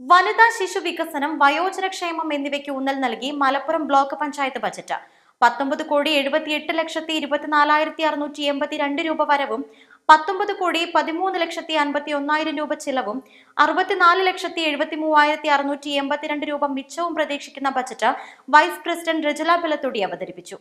വനിതാ ശിശു വികസനം വയോജനക്ഷേമം എന്നിവയ്ക്ക് ഊന്നൽ നൽകി മലപ്പുറം ബ്ലോക്ക് പഞ്ചായത്ത് ബജറ്റ് പത്തൊമ്പത് കോടി എഴുപത്തിയെട്ട് ലക്ഷത്തി ഇരുപത്തിനാലായിരത്തി അറുന്നൂറ്റി എൺപത്തിരണ്ട് രൂപ വരവും പത്തൊമ്പത് കോടി പതിമൂന്ന് ലക്ഷത്തി അൻപത്തി ഒന്നായിരം രൂപ ചിലവും അറുപത്തിനാല് ലക്ഷത്തി എഴുപത്തി മൂവായിരത്തി അറുന്നൂറ്റി എൺപത്തിരണ്ട് രൂപ മിച്ചവും പ്രതീക്ഷിക്കുന്ന budget vice president Rajala Pilathodi അവതരിപ്പിച്ചു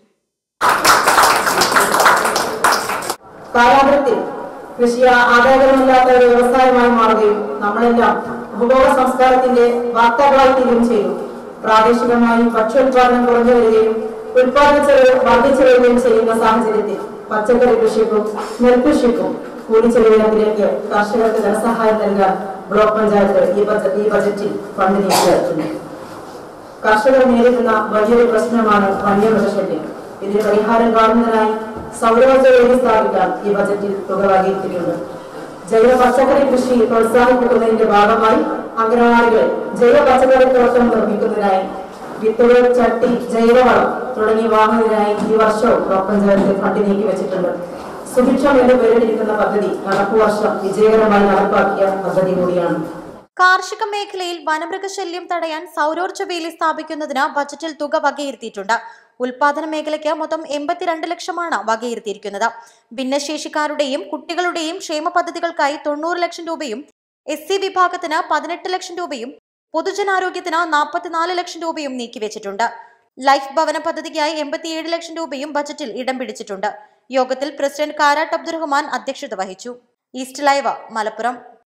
കാലാന്തരത്തിൽ കൃഷി ആദായകരമില്ലാത്ത ഒരു വ്യവസായമായി മാറുകയും നമ്മളെല്ലാം ഉപഭോഗ സംസ്കാരത്തിന്റെ വാർത്താകളായി തീരുകയും ചെയ്തു പ്രാദേശികമായി ഭക്ഷ്യോത്പാദനം കുറഞ്ഞു വരികയും ഉത്പാദന ചെലവ് വർദ്ധിച്ചു വരികയും ചെയ്യുന്ന സാഹചര്യത്തിൽ പച്ചക്കറി കൃഷിക്കും നെൽകൃഷിക്കും കൂലിച്ചെലവിനത്തിലേക്ക് കർഷകർക്ക് ധനസഹായം നൽകാൻ ബ്ലോക്ക് പഞ്ചായത്ത് ഈ ബജറ്റ് ഈ ബജറ്റിൽ ഫണ്ട് നീക്കിവെക്കുന്നു കർഷകർ നേരിടുന്ന വലിയൊരു പ്രശ്നമാണ് വന്യമൃഗശല്യം ഇതിന് പരിഹാരം കാണുന്നതിനായി സൗരോർജ്ജ വേദി സ്ഥാപിക്കാൻ ഈ ബജറ്റിൽ തുക വകയിരുത്തിയിട്ടുണ്ട് ജൈവ പച്ചക്കറി കൃഷി പ്രോത്സാഹിപ്പിക്കുന്നതിന്റെ ഭാഗമായി അംഗനവാടികളിൽ ജൈവ പച്ചക്കറി തോട്ടം നിർമ്മിക്കുന്നതിനായി വിത്തുകൾ ചട്ടി ജൈവവളം തുടങ്ങി വാങ്ങുന്നതിനായി ഈ വർഷവും ബ്ലോക്ക് പഞ്ചായത്ത് ഫണ്ട് നീക്കി വെച്ചിട്ടുണ്ട് സുഭിക്ഷം എന്ന് പേരിട്ടിരിക്കുന്ന പദ്ധതി നടപ്പു വർഷം വിജയകരമായി നടപ്പാക്കിയ പദ്ധതി കൂടിയാണ് കാർഷിക മേഖലയിൽ വനമൃഗശല്യം തടയാൻ സൗരോർജ്ജ വേലി സ്ഥാപിക്കുന്നതിന് ബജറ്റിൽ തുക വകയിരുത്തിയിട്ടുണ്ട് ഉൽപാദന മേഖലയ്ക്ക് മൊത്തം എൺപത്തിരണ്ട് ലക്ഷമാണ് വകയിരുത്തിയിരിക്കുന്നത് ഭിന്നശേഷിക്കാരുടെയും കുട്ടികളുടെയും ക്ഷേമ പദ്ധതികൾക്കായി തൊണ്ണൂറ് ലക്ഷം രൂപയും എസ് സി വിഭാഗത്തിന് പതിനെട്ട് ലക്ഷം രൂപയും പൊതുജനാരോഗ്യത്തിന് നാൽപ്പത്തിനാല് ലക്ഷം രൂപയും നീക്കിവെച്ചിട്ടുണ്ട് ലൈഫ് ഭവന പദ്ധതിക്കായി എൺപത്തിയേഴ് ലക്ഷം രൂപയും ബജറ്റിൽ ഇടം പിടിച്ചിട്ടുണ്ട് യോഗത്തിൽ പ്രസിഡന്റ് കാരാട്ട് അബ്ദുറഹ്മാൻ അധ്യക്ഷത വഹിച്ചു ഈസ്റ്റ് ലൈവ് മലപ്പുറം